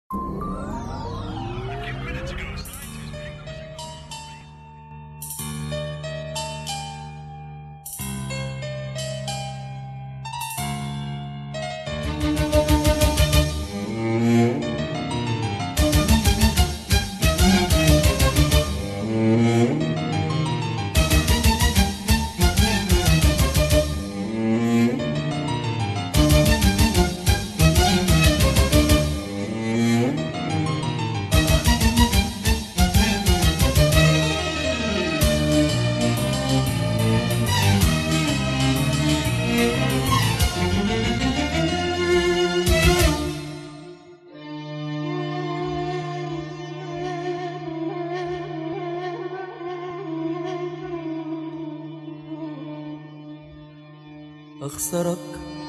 أخسرك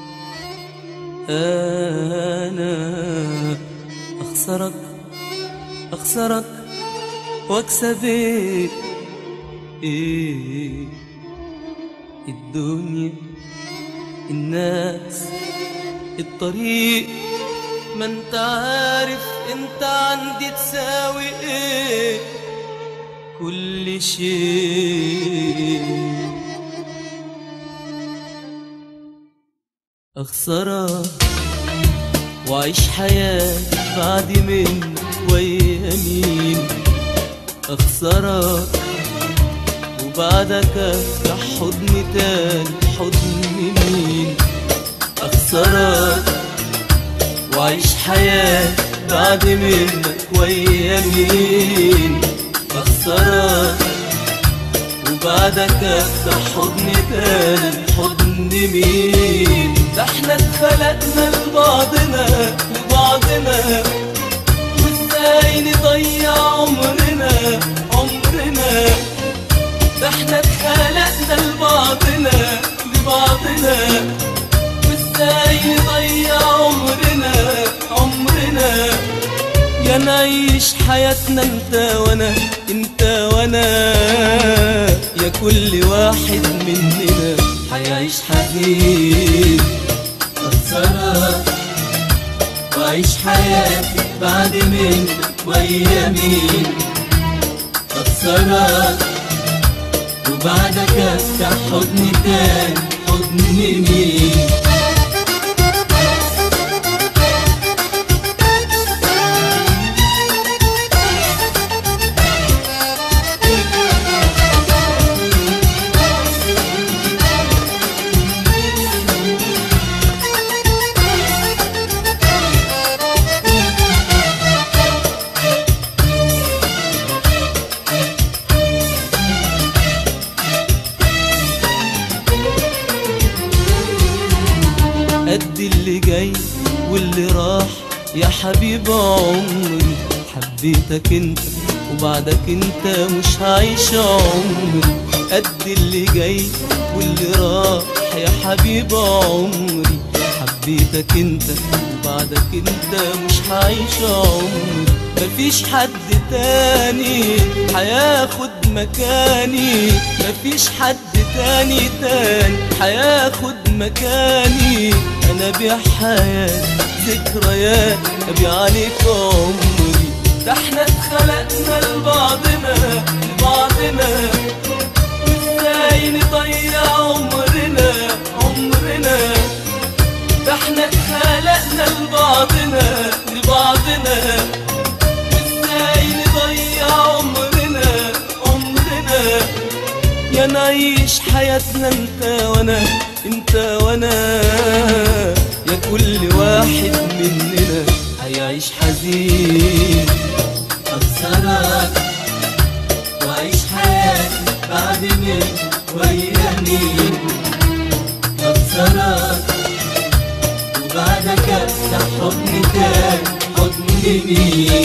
أنا أخسرك أخسرك وأكسب إيه إيه الدنيا الناس الطريق ما انت عارف انت عندي تساوي ايه كل شيء أخسرك وأعيش حياتي بعد منك ويا مين أخسرك وبعدك أفتح حضن تاني حضن مين أخسرك وأعيش حياتي بعد منك ويا مين أخسرك وبعدك افتح حضن تاني حضن مين ده احنا اتخلقنا لبعضنا لبعضنا وازاي نضيع عمرنا عمرنا ده احنا اتخلقنا لبعضنا لبعضنا وازاي نضيع عمرنا عمرنا يا نعيش حياتنا انت وانا انت وانا يا كل واحد مننا هيعيش حزين أخسرك وأعيش حياتي بعد منك ويا مين أخسرك وبعدك أفتح حضن تاني حضن مين قد اللي جاي واللي راح يا حبيب عمري حبيتك انت وبعدك انت مش هعيش عمري قد اللي جاي واللي راح يا حبيب عمري حبيتك انت وبعدك انت مش هعيش عمري مفيش حد تاني هياخد مكاني مفيش حد تاني تاني هياخد مكاني انا بيع حياتي ذكريات ابيع عليك عمري ده احنا اتخلقنا لبعضنا لبعضنا وازاي نضيع عمرنا عمرنا ده احنا اتخلقنا لبعضنا لبعضنا وازاي نضيع عمرنا عمرنا يا نعيش حياتنا انت وانا انت وانا يا كل واحد مننا هيعيش حزين أخسرك وأعيش حياتي بعد منك ويا مين أخسرك وبعدك أفتح حضن تاني حضن مين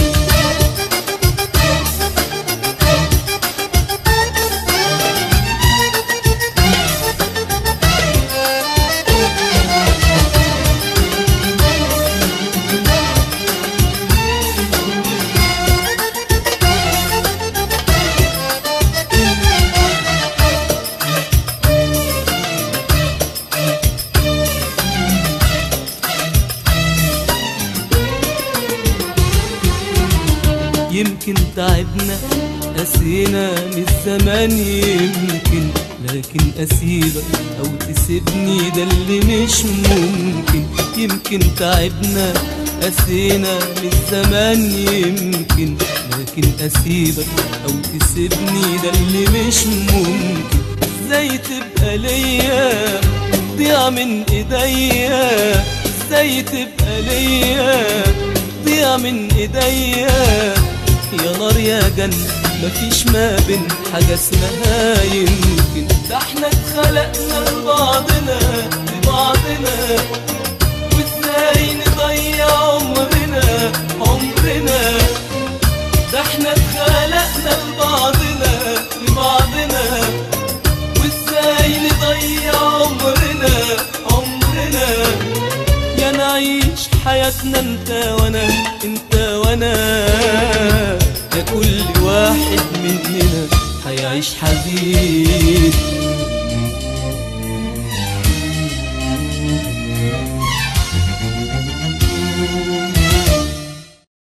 يمكن تعبنا قسينا من الزمان يمكن لكن اسيبك او تسيبني ده اللي مش ممكن يمكن تعبنا قسينا من الزمان يمكن لكن اسيبك او تسيبني ده اللي مش ممكن ازاي تبقى ليا ضيع من ايديا ازاي تبقى ليا ضيع من ايديا يا نار يا جنة مفيش ما بين حاجة اسمها يمكن ده احنا اتخلقنا لبعضنا لبعضنا وازاي نضيع عمرنا عمرنا ده احنا اتخلقنا لبعضنا لبعضنا وازاي نضيع عمرنا عمرنا يا نعيش حياتنا انت وانا انت وانا يا كل واحد مننا هيعيش حزين